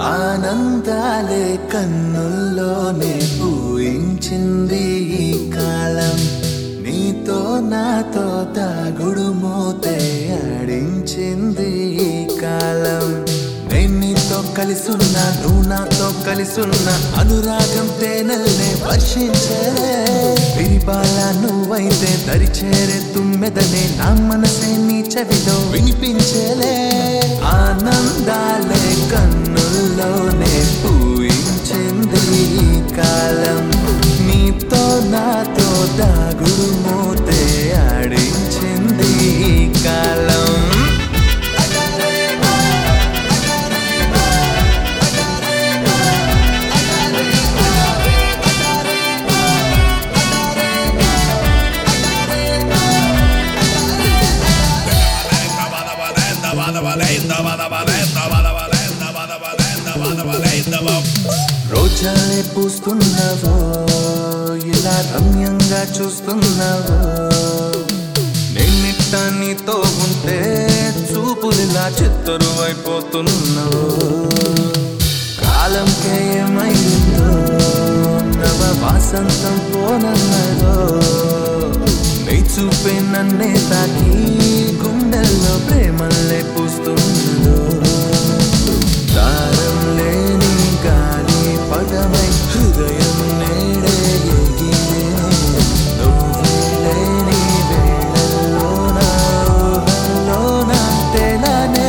ఆనందాలే కన్నుల్లోనే పూయించింది ఈ కాలం నీతో నాతో తాగుడు మోతే ఆడించింది ఈ కాలం నేను నీతో కలిసున్నా నువ్వు నాతో కలిసున్నా అనురాగం తేనెల్నే వర్షించలే విరిపాల నువ్వైతే దరిచేరే తుమ్మెదనే నా మనసే నీ చెవిలో వినిపించలే ఆనందాలే కన్నుల్లోనే పూయించింది ఈ కాలం నీతో నాతో దాగుడు మోతే ఆడించింది ఈ కాలం రోజాలే పూస్తున్నావో ఇలా రమ్యంగా చూస్తున్నావో నిన్నిట్ట నీతో ఉంటే చూపులిలా చిత్తరు అయిపోతున్నావు కాలంకే ఏమైందో నవ వాసంతం పోనన్నదో నీ చూపే నన్నే తాకి గుండెల్లో ప్రేమల్లే పూస్తున్నదో దారం లేని గాలి పదమై హృదయం నేడే ఎగిరే నువ్వే లేని వేళల్లోన ఊహల్లోన తెలనే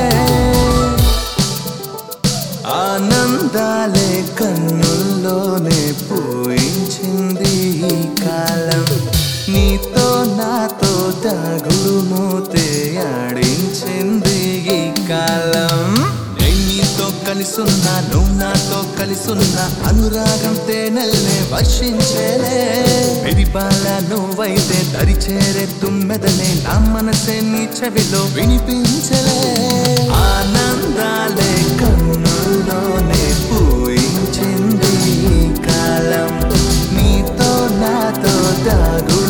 ఆనందాలే కన్నుల్లోనే పూయించింది ఈ కాలం నీతో నాతో దాగుడు మూతే ఆడించింది ఈ కాలం నేను నీతో కలిసున్నా నువ్వు నాతో కలిసున్నా అనురాగం తేనెల్నే వర్షించేలే విరిపాల నువ్వైతే దరిచేరే తుమ్మెదనే నా మనసే నీ చెవిలో వినిపించలే ఆనందాలే కన్నుల్లోనే పూయించింది ఈ కాలం నీతో నాతో దాగు